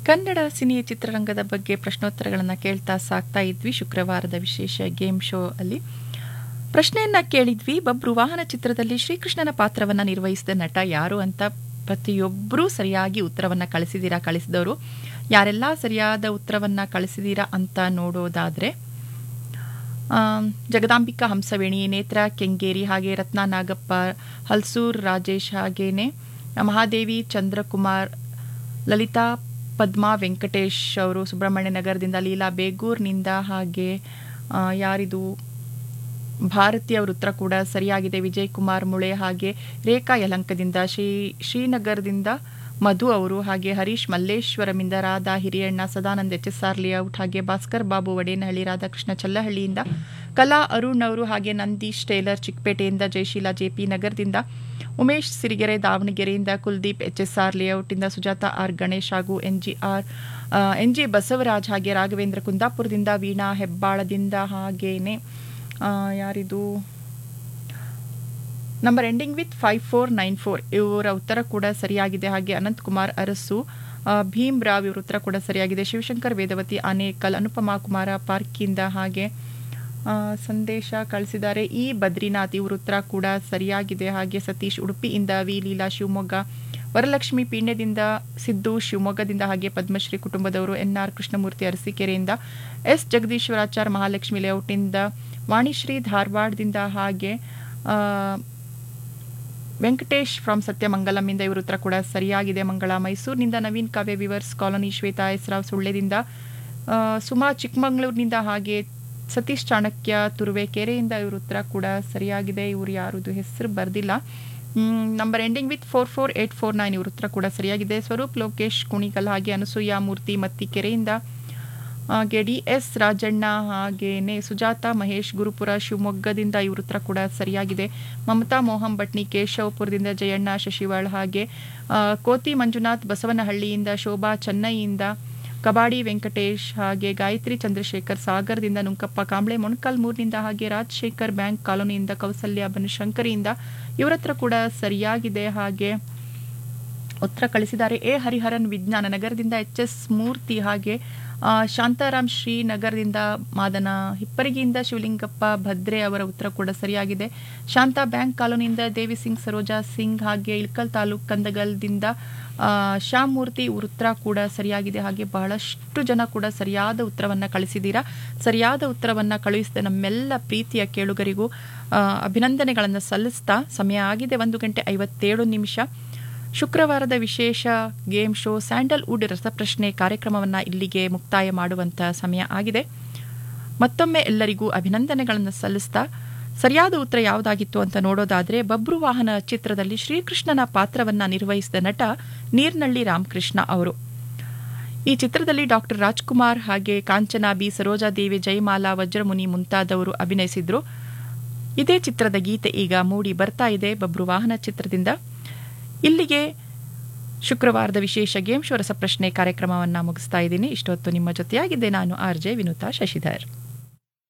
Kannada cine ಚಿತ್ರರಂಗದ ಬಗ್ಗೆ ಪ್ರಶ್ನೋತ್ತರಗಳನ್ನು ಕೇಳ್ತಾ ಸಾಕ್ತಾ ಇದ್ವಿ ಶುಕ್ರವಾರದ ವಿಶೇಷ ಗೇಮ್ ಶೋ ಅಲ್ಲಿ ಪ್ರಶ್ನೆಯನ್ನ ಕೇಳಿದ್ವಿ ಬಬ್ರು ವಾಹನ ಚಿತ್ರದಲ್ಲಿ ಶ್ರೀಕೃಷ್ಣನ ಪಾತ್ರವನ್ನ ನಿರ್ವಹಿಸಿದ ನಟ ಯಾರು ಅಂತ ಪ್ರತಿಯೊಬ್ಬರೂ ಸರಿಯಾಗಿ ಉತ್ತರವನ್ನ ಕಳಿಸಿದ್ದೀರಾ ಕಳಿಸಿದವರು ಯಾರೆಲ್ಲ ಸರಿಯಾದ ಉತ್ತರವನ್ನ ಕಳಿಸಿದ್ದೀರಾ ಅಂತ ನೋಡೋದಾದ್ರೆ ಆಮ್, ಜಗದಾಂಬಿಕಾ ಹಂಸವೇಣಿ ನೇತ್ರ ಕೆಂಗೇರಿ ಹಾಗೆ ರತ್ನ ನಾಗಪ್ಪ ಹಲ್ಸೂರ್ ರಾಜೇಶ್ ಹಾಗೇನೆ ಮಹಾದೇವಿ ಚಂದ್ರಕುಮಾರ್ ಲಲಿತಾ ಪದ್ಮಾ ವೆಂಕಟೇಶ್ ಅವರು ಸುಬ್ರಹ್ಮಣ್ಯ ನಗರದಿಂದ ಲೀಲಾ ಬೇಗೂರ್ನಿಂದ ಹಾಗೆ ಆ, ಯಾರಿದು ಭಾರತಿ ಅವ್ರ ಉತ್ತರ ಕೂಡ ಸರಿಯಾಗಿದೆ ವಿಜಯ್ ಕುಮಾರ್ ಮುಳೆ ಹಾಗೆ ರೇಖಾ ಯಲಂಕದಿಂದ ಶ್ರೀ ಶ್ರೀನಗರದಿಂದ ಮಧು ಅವರು ಹಾಗೆ ಹರೀಶ್ ಮಲ್ಲೇಶ್ವರಮಿಂದ Radha Hiriyanna Sadanand H S R layout ಹಾಗೆ ಭಾಸ್ಕರ್ ಬಾಬು ವಡೇನಹಳ್ಳಿ ರಾಧಾಕೃಷ್ಣ ಚಲ್ಲಹಳ್ಳಿಯಿಂದ ಕಲಾ ಅರುಣ್ ಅವರು ಹಾಗೆ ನಂದೀಶ್ ಟೇಲರ್ ಚಿಕ್ಕಪೇಟೆಯಿಂದ ಜಯಶೀಲ ಜೆಪಿ ನಗರದಿಂದ ಉಮೇಶ್ ಸಿರಿಗೆರೆ ದಾವಣಗೆರೆಯಿಂದ ಕುಲ್ದೀಪ್ ಎಚ್ ಎಸ್ ಆರ್ ಲೇಔಟಿಂದ ಸುಜಾತ ಆರ್ ಗಣೇಶ್ ಹಾಗೂ N G R N G Basavaraj ಹಾಗೆ ರಾಘವೇಂದ್ರ ಕುಂದಾಪುರದಿಂದ ವೀಣಾ ಹೆಬ್ಬಾಳದಿಂದ ಹಾಗೇನೆ ಆ, ಯಾರಿದು number ending with five four nine four ಇವರ ಉತ್ತರ ಕೂಡ ಸರಿಯಾಗಿದೆ ಹಾಗೆ ಅನಂತ್ ಕುಮಾರ್ ಅರಸು ಆ, ಭೀಮ್ ರಾವ್ ಇವರ ಉತ್ತರ ಕೂಡ ಸರಿಯಾಗಿದೆ ಶಿವಶಂಕರ್ ವೇದವತಿ ಆನೇಕಲ್ ಅನುಪಮಾ ಕುಮಾರ ಪಾರ್ಕಿಂದ ಹಾಗೆ ಆ, ಸಂದೇಶ ಕಳಿಸಿದ್ದಾರೆ ಇ ಬದ್ರಿನಾಥ್ ಇವ್ರ ಉತ್ತರ ಕೂಡ ಸರಿಯಾಗಿದೆ ಹಾಗೆ ಸತೀಶ್ ಉಡುಪಿಯಿಂದ ವಿ ಲೀಲಾ ಶಿವಮೊಗ್ಗ ವರಲಕ್ಷ್ಮಿ ಪೀಣ್ಯದಿಂದ ಸಿದ್ದು ಶಿವಮೊಗ್ಗದಿಂದ ಹಾಗೆ ಪದ್ಮಶ್ರೀ ಕುಟುಂಬದವರು ಎನ್ ಆರ್ ಕೃಷ್ಣಮೂರ್ತಿ ಅರಸೀಕೆರೆಯಿಂದ ಎಸ್ ಜಗದೀಶ್ವರಾಚಾರ್ ಮಹಾಲಕ್ಷ್ಮಿ ಲೇಔಟಿಂದ ವಾಣಿಶ್ರೀ ಧಾರವಾಡದಿಂದ ಹಾಗೆ ಆ, ವೆಂಕಟೇಶ್ ಫ್ರಮ್ ಸತ್ಯಮಂಗಲಂನಿಂದ ಇವರು ಉತ್ತರ ಕೂಡ ಸರಿಯಾಗಿದೆ ಮಂಗಳ ಮೈಸೂರಿನಿಂದ Naveen Kavya weavers colony Shwetha S Rao ಸುಳ್ಳ್ಯದಿಂದ ಆ, ಸುಮಾ ಚಿಕ್ಕಮಗಳೂರಿನಿಂದ ಹಾಗೆ ಸತೀಶ್ ಚಾಣಕ್ಯ ತುರುವೇಕೆರೆಯಿಂದ ಇವ್ರ ಉತ್ತರ ಕೂಡ ಸರಿಯಾಗಿದೆ ಇವರು ಯಾರದು ಹೆಸರು ಬರೆದಿಲ್ಲ number ending with four four eight four nine ಇವ್ರ ಉತ್ತರ ಕೂಡ ಸರಿಯಾಗಿದೆ ಸ್ವರೂಪ್ ಲೋಕೇಶ್ ಕುಣಿಗಲ್ ಹಾಗೆ ಅನಸೂಯ ಮೂರ್ತಿ ಮತ್ತಿಕೆರೆಯಿಂದ ಹಾಗೆ ಡಿ ಎಸ್ ರಾಜಣ್ಣ ಹಾಗೇನೆ ಸುಜಾತ ಮಹೇಶ್ ಗುರುಪುರ ಶಿವಮೊಗ್ಗದಿಂದ ಇವ್ರ ಉತ್ತರ ಕೂಡ ಸರಿಯಾಗಿದೆ ಮಮತಾ ಮೋಹನ್ ಭಟ್ನಿ ಕೇಶವಪುರದಿಂದ ಜಯಣ್ಣ ಶಶಿವಾಳ್ ಹಾಗೆ ಆ, ಕೋತಿ ಮಂಜುನಾಥ್ ಬಸವನಹಳ್ಳಿಯಿಂದ ಶೋಭಾ ಚೆನ್ನೈಯಿಂದ ಕಬಾಡಿ ವೆಂಕಟೇಶ್ ಹಾಗೆ ಗಾಯತ್ರಿ ಚಂದ್ರಶೇಖರ್ ಸಾಗರದಿಂದ ನುಂಕಪ್ಪ ಕಾಂಬ್ಳೆ ಮೊಣಕಾಲ್ಮೂರಿನಿಂದ ಹಾಗೆ ರಾಜಶೇಖರ್ ಬ್ಯಾಂಕ್ ಕಾಲೋನಿಯಿಂದ ಕೌಸಲ್ಯ ಬನಶಂಕರಿಯಿಂದ ಇವರ ಹತ್ರ ಕೂಡ ಸರಿಯಾಗಿದೆ ಹಾಗೆ ಉತ್ತರ ಕಳಿಸಿದ್ದಾರೆ ಎ ಹರಿಹರನ್ ವಿಜ್ಞಾನ ನಗರದಿಂದ ಎಚ್ ಎಸ್ ಮೂರ್ತಿ ಹಾಗೆ ಆ, ಶಾಂತಾರಾಮ್ ಶ್ರೀನಗರದಿಂದ ಮಾದನ ಹಿಪ್ಪರಿಗೆಯಿಂದ ಶಿವಲಿಂಗಪ್ಪ ಭದ್ರೆ ಅವರ ಉತ್ತರ ಕೂಡ ಸರಿಯಾಗಿದೆ ಶಾಂತಾ ಬ್ಯಾಂಕ್ ಕಾಲೋನಿಯಿಂದ ದೇವಿ ಸಿಂಗ್ ಸರೋಜಾ ಸಿಂಗ್ ಹಾಗೆ ಇಳ್ಕಲ್ ತಾಲೂಕ್ ಕಂದಗಲ್ದಿಂದ ಆ, ಶ್ಯಾಮ್ ಮೂರ್ತಿ ಇವ್ರ ಉತ್ತರ ಕೂಡ ಸರಿಯಾಗಿದೆ ಹಾಗೆ ಬಹಳಷ್ಟು ಜನ ಕೂಡ ಸರಿಯಾದ ಉತ್ತರವನ್ನ ಕಳಿಸಿದ್ದೀರಾ ಸರಿಯಾದ ಉತ್ತರವನ್ನ ಕಳುಹಿಸಿದ ನಮ್ಮೆಲ್ಲ ಪ್ರೀತಿಯ ಕೇಳುಗರಿಗೂ ಆ, ಅಭಿನಂದನೆಗಳನ್ನು ಸಲ್ಲಿಸ್ತಾ ಸಮಯ ಆಗಿದೆ ಒಂದು ಗಂಟೆ ಐವತ್ತೇಳು ನಿಮಿಷ ಶುಕ್ರವಾರದ ವಿಶೇಷ ಗೇಮ್ ಶೋ ಸ್ಯಾಂಡಲ್ವುಡ್ ರಸಪ್ರಶ್ನೆ ಕಾರ್ಯಕ್ರಮವನ್ನು ಇಲ್ಲಿಗೆ ಮುಕ್ತಾಯ ಮಾಡುವಂಥ ಸಮಯ ಆಗಿದೆ ಮತ್ತೊಮ್ಮೆ ಎಲ್ಲರಿಗೂ ಅಭಿನಂದನೆಗಳನ್ನು ಸಲ್ಲಿಸ್ತಾ ಸರಿಯಾದ ಉತ್ತರ ಯಾವುದಾಗಿತ್ತು ಅಂತ ನೋಡೋದಾದ್ರೆ ಬಬ್ರು ವಾಹನ ಚಿತ್ರದಲ್ಲಿ ಶ್ರೀಕೃಷ್ಣನ ಪಾತ್ರವನ್ನ ನಿರ್ವಹಿಸಿದ ನಟ ನೀರ್ನಳ್ಳಿ ರಾಮಕೃಷ್ಣ ಅವರು ಈ ಚಿತ್ರದಲ್ಲಿ ಡಾಕ್ಟರ್ ರಾಜ್ಕುಮಾರ್ ಹಾಗೆ ಕಾಂಚನಾ ಬಿ ಸರೋಜಾದೇವಿ ಜಯಮಾಲಾ ವಜ್ರಮುನಿ ಮುಂತಾದವರು ಅಭಿನಯಿಸಿದ್ರು ಇದೇ ಚಿತ್ರದ ಗೀತೆ ಈಗ ಮೂಡಿ ಬರ್ತಾ ಇದೆ ಬಬ್ರು ವಾಹನ ಚಿತ್ರದಿಂದ ಇಲ್ಲಿಗೆ ಶುಕ್ರವಾರದ ವಿಶೇಷ ಗೇಮ್ ಶೋ ರಸಪ್ರಶ್ನೆ ಕಾರ್ಯಕ್ರಮವನ್ನು ಮುಗಿಸ್ತಾ ಇದ್ದೀನಿ ಇಷ್ಟೊತ್ತು ನಿಮ್ಮ ಜೊತೆಯಾಗಿದ್ದೆ ನಾನು ಆರ್ ಜೆ ವಿನುತಾ ಶಶಿಧರ್